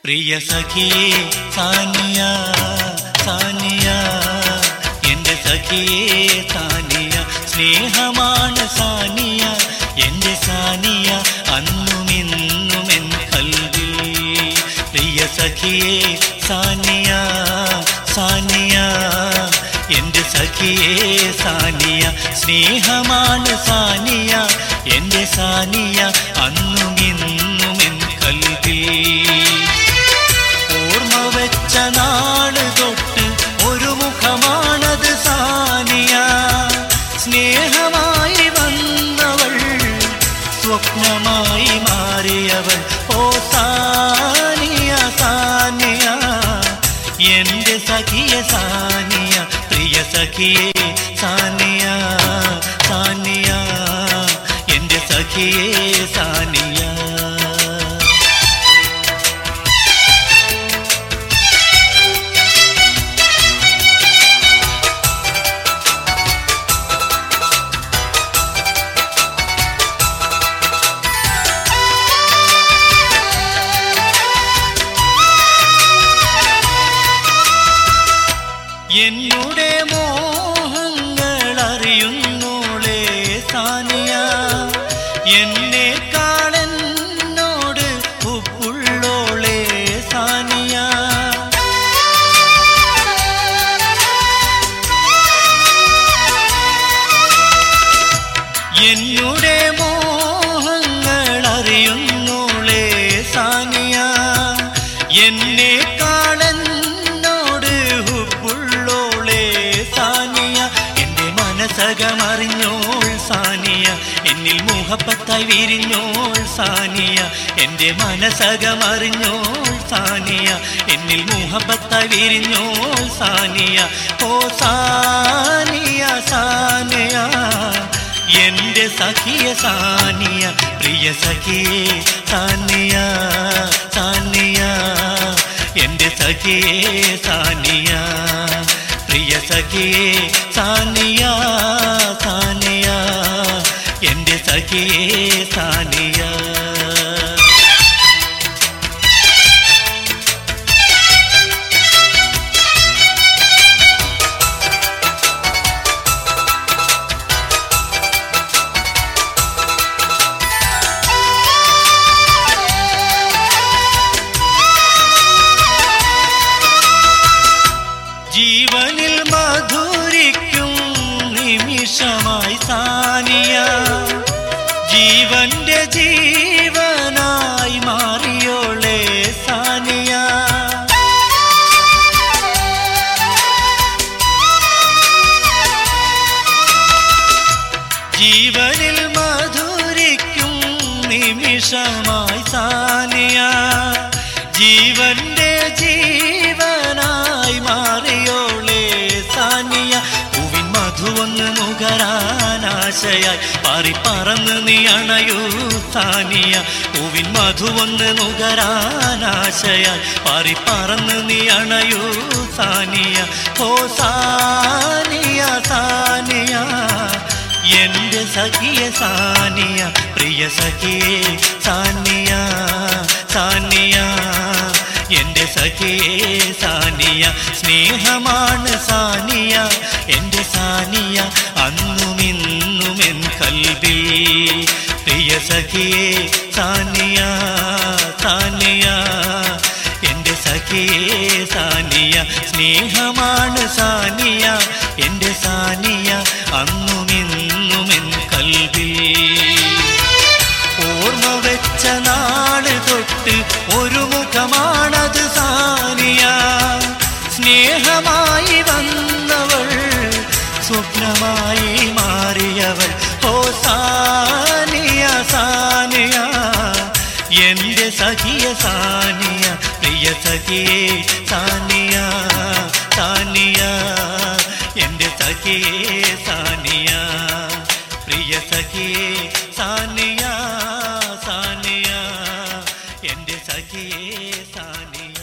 പ്രിയ സഖിയേ സാനിയ സാനിയ എന്റെ സഖിയേ സാനിയ സ്നേഹമാണ് സാനിയ എന്റെ സാനിയ അന്നും ഇന്നും എൻ കൽവിൽ പ്രിയ സഖിയേ സാനിയ സാനിയ എന്റെ സഖിയേ സാനിയ സ്നേഹമാണ് സാനിയ എന്റെ സാനിയ അന്നും ഇന്നും എൻ കൽവിൽ ഓർമ്മ വെച്ച നാള് തൊട്ട് ഒരു മുഖമാണത് സാനിയ സ്നേഹമായി വന്നവൾ സ്വപ്നമായി മാറിയവൾ ഓ സാനിയ സാനിയ എന്റെ സഖിയ സാനിയ പ്രിയ സഖിയേ സാനിയ സാനിയ എന്റെ സഖിയേ സാനിയ എന്നുടെ മോഹങ്ങൾ അറിയുന്നോളെ സാനിയ എന്നെ കാണുന്നോട് ഉപ്പുള്ളോളെ സാനിയ എന്നുടെ മോഹങ്ങൾ അറിയുന്നോളെ സാനിയ എന്നെ കാണുന്നോട് ഉപ്പുള്ളോളെ സാനിയ എന്റെ മനസ്സകമറിഞ്ഞോൾ സാനിയ എന്നിൽ മുഹപ്പത്തായി വിരിഞ്ഞോൾ സാനിയ എന്റെ മനസ്സകമറിഞ്ഞോൾ സാനിയ എന്നിൽ മുഹപ്പത്തായി വിരിഞ്ഞോൾ സാനിയ ഓ സാനിയ സാനിയ എന്റെ സഖിയ സാനിയ പ്രിയ സഖിയേ സാനിയ സാനിയ എന്റെ സഖിയേ സാനിയ പ്രിയ സഖിയേ സാനിയ സാനിയ എന്റെ സഖിയേ സാനിയ ജീവനിൽ മധുരിക്കും നിമിഷമായി സാനിയ ജീവന്റെ ജീവനായി മാറിയോളെ സാനിയ ജീവനിൽ മധുരിക്കും നിമിഷമായി സാനിയ ജീവന്റെ ജീവനായി മാറിയോളെ സാനിയ പൂവിൻ മധുവന്ന് നുകരാനാശയായി പാറി പറന്ന് നീ അണയൂ സാനിയ പൂവിൻ മധുവന്ന് നുകരാനാശയായി പാറി പറന്ന് നീ അണയൂ സാനിയ ഓ സാനിയ സാനിയ എന്റെ സഖിയ സാനിയ പ്രിയ സഖിയേ സാനിയ സാനിയ എന്റെ സഖിയേ സാനിയ സ്നേഹമാണ് സാനിയ എന്റെ സാനിയ അന്നും ഇന്നും എൻ കൽബിൽ പ്രിയ സഖിയേ സാനിയ സാനിയ എന്റെ സഖിയേ സാനിയ സ്നേഹമാണ് സാനിയ എന്റെ സാനിയ അന്നും ഇന്നും എൻ കൽവിൽ ഓർമ്മ വെച്ച നാള് തൊട്ട് ഒരു മുഖമാണത് സാനിയ സ്നേഹമായി വന്നവൾ സ്വപ്നമായി മാറിയവൾ ഓ സാനിയ സാനിയ എന്റെ സഖിയ സാനിയ പ്രിയ സഖിയേ സാനിയ സാനിയ എന്റെ സഖിയേ സാനിയ പ്രിയ സഖിയേ സാനിയ സാനിയ എന്റെ സഖിയേ സാനിയ